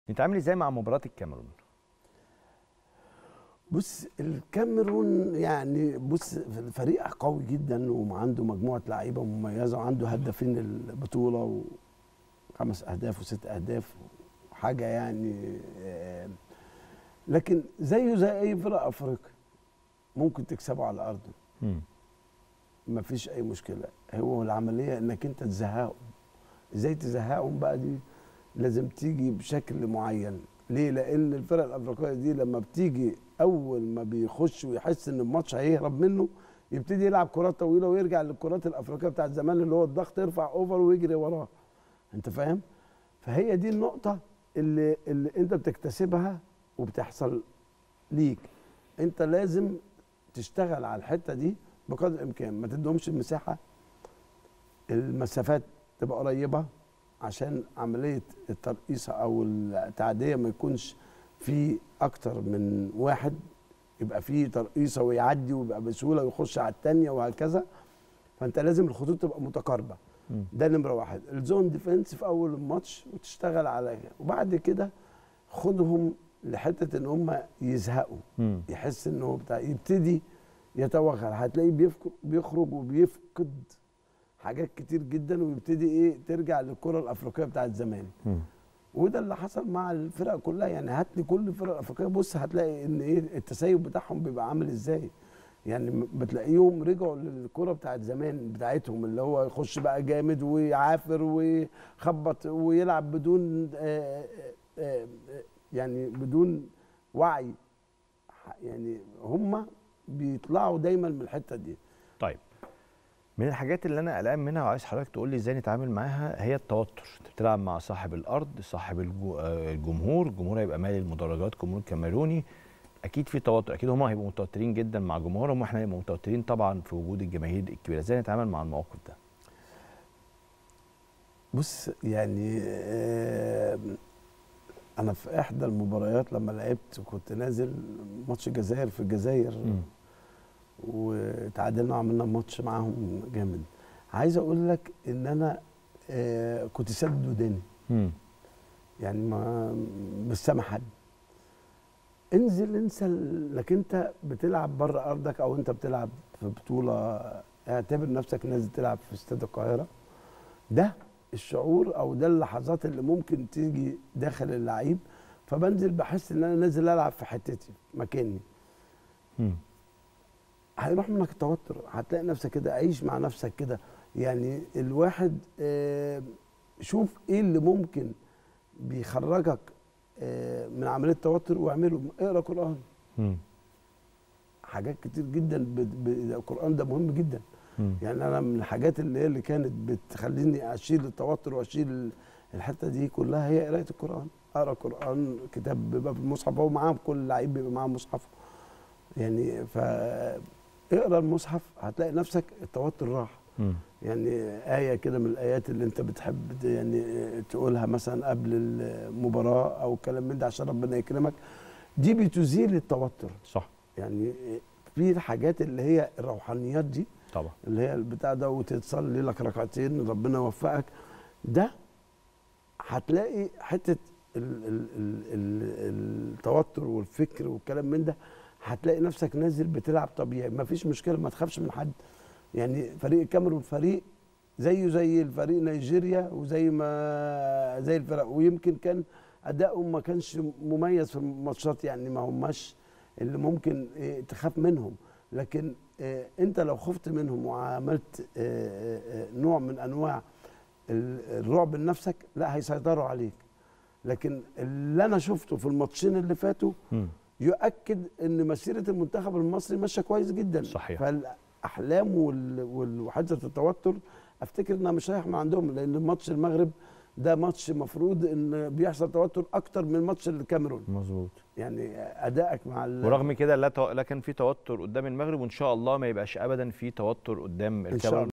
نتعامل ازاي مع مباراه الكاميرون بص الكاميرون يعني بص فريق قوي جدا وعنده مجموعه لعيبه مميزه وعنده هدافين البطوله وخمس اهداف وست اهداف حاجه يعني آه، لكن زيه زي اي فرق افريقيا ممكن تكسبه على ارضه مم. ما فيش اي مشكله هو العمليه انك انت تزهقهم ازاي تزهقهم بقى دي لازم تيجي بشكل معين ليه لان الفرق الافريقيه دي لما بتيجي اول ما بيخش ويحس ان الماتش هيهرب منه يبتدي يلعب كرات طويله ويرجع للكرات الافريقيه بتاعت زمان اللي هو الضغط يرفع اوفر ويجري وراه انت فاهم فهي دي النقطه اللي اللي انت بتكتسبها وبتحصل ليك انت لازم تشتغل على الحته دي بقدر الامكان ما تدهمش المساحه المسافات تبقى قريبه عشان عمليه الترقيصه او التعديه ما يكونش في اكتر من واحد يبقى في ترقيصه ويعدي ويبقى بسهوله ويخش على الثانيه وهكذا فانت لازم الخطوط تبقى متقاربه مم. ده نمره واحد الزون ديفense في اول الماتش وتشتغل على وبعد كده خدهم لحته ان هم يزهقوا مم. يحس ان هو بتاع يبتدي يتوغل هتلاقيه بيفك- بيخرج وبيفقد حاجات كتير جدا ويبتدي ايه ترجع للكره الافريقيه بتاعت زمان مم. وده اللي حصل مع الفرق كلها يعني هات لي كل الفرق الافريقيه بص هتلاقي ان ايه التسيب بتاعهم بيبقى عامل ازاي يعني م- بتلاقيهم رجعوا للكره بتاعت زمان بتاعتهم اللي هو يخش بقى جامد ويعافر ويخبط ويلعب بدون آه، آه، آه، يعني بدون وعي ح- يعني هم بيطلعوا دايما من الحته دي طيب من الحاجات اللي انا قلقان منها وعايز حضرتك تقول لي ازاي نتعامل معاها هي التوتر انت بتلعب مع صاحب الارض صاحب الجو- آه، الجمهور الجمهور هيبقى مالي المدرجات جمهور كاميروني اكيد في توتر اكيد هم هيبقوا متوترين جدا مع جمهورهم واحنا هنبقى متوترين طبعا في وجود الجماهير الكبيره ازاي نتعامل مع الموقف ده بص يعني آه، انا في احدى المباريات لما لعبت كنت نازل ماتش الجزائر في الجزائر مم. وتعادلنا وعملنا ماتش معاهم جامد عايز اقول لك ان انا آه، كنت سدد وداني مم. يعني ما مش سامع حد انزل انسى انك انت بتلعب بره ارضك او انت بتلعب في بطوله اعتبر نفسك نازل تلعب في استاد القاهره ده الشعور او ده اللحظات اللي ممكن تيجي داخل اللعيب فبنزل بحس ان انا نازل العب في حتتي مكاني مم. هيروح منك التوتر هتلاقي نفسك كده عيش مع نفسك كده يعني الواحد آه، شوف ايه اللي ممكن بيخرجك آه، من عمليه التوتر واعمله اقرا قران مم. حاجات كتير جدا ب- ب- القران ده مهم جدا مم. يعني انا من الحاجات اللي هي اللي كانت بتخليني اشيل التوتر واشيل الحته دي كلها هي قرايه القران اقرا قران كتاب بيبقى في المصحف هو معاهم كل لعيب بيبقى معاه مصحف يعني ف اقرا المصحف هتلاقي نفسك التوتر راح مم. يعني آية كده من الآيات اللي أنت بتحب ت- يعني تقولها مثلا قبل المباراة أو كلام من ده عشان ربنا يكرمك دي بتزيل التوتر صح يعني في الحاجات اللي هي الروحانيات دي طبعا اللي هي البتاع ده وتصلي لك ركعتين ربنا يوفقك ده هتلاقي حته ال ال ال ال التوتر والفكر والكلام من ده هتلاقي نفسك نازل بتلعب طبيعي ما فيش مشكله ما تخافش من حد يعني فريق الكاميرون فريق زيه زي الفريق نيجيريا وزي ما زي الفرق ويمكن كان ادائهم ما كانش مميز في الماتشات يعني ما هماش اللي ممكن إيه تخاف منهم لكن آه، انت لو خفت منهم وعملت آه، آه، نوع من انواع ال- الرعب لنفسك لا هيسيطروا عليك لكن اللي انا شفته في الماتشين اللي فاتوا مم. يؤكد ان مسيره المنتخب المصري ماشيه كويس جدا صحيح. فالاحلام وال- وال- وحده التوتر افتكر انها مش رايح من عندهم لان ماتش المغرب ده ماتش مفروض ان بيحصل توتر اكتر من ماتش الكاميرون مظبوط يعني ادائك مع ال- ورغم كده لا تو... لا كان في توتر قدام المغرب وان شاء الله ما يبقاش ابدا في توتر قدام إن شاء الكاميرون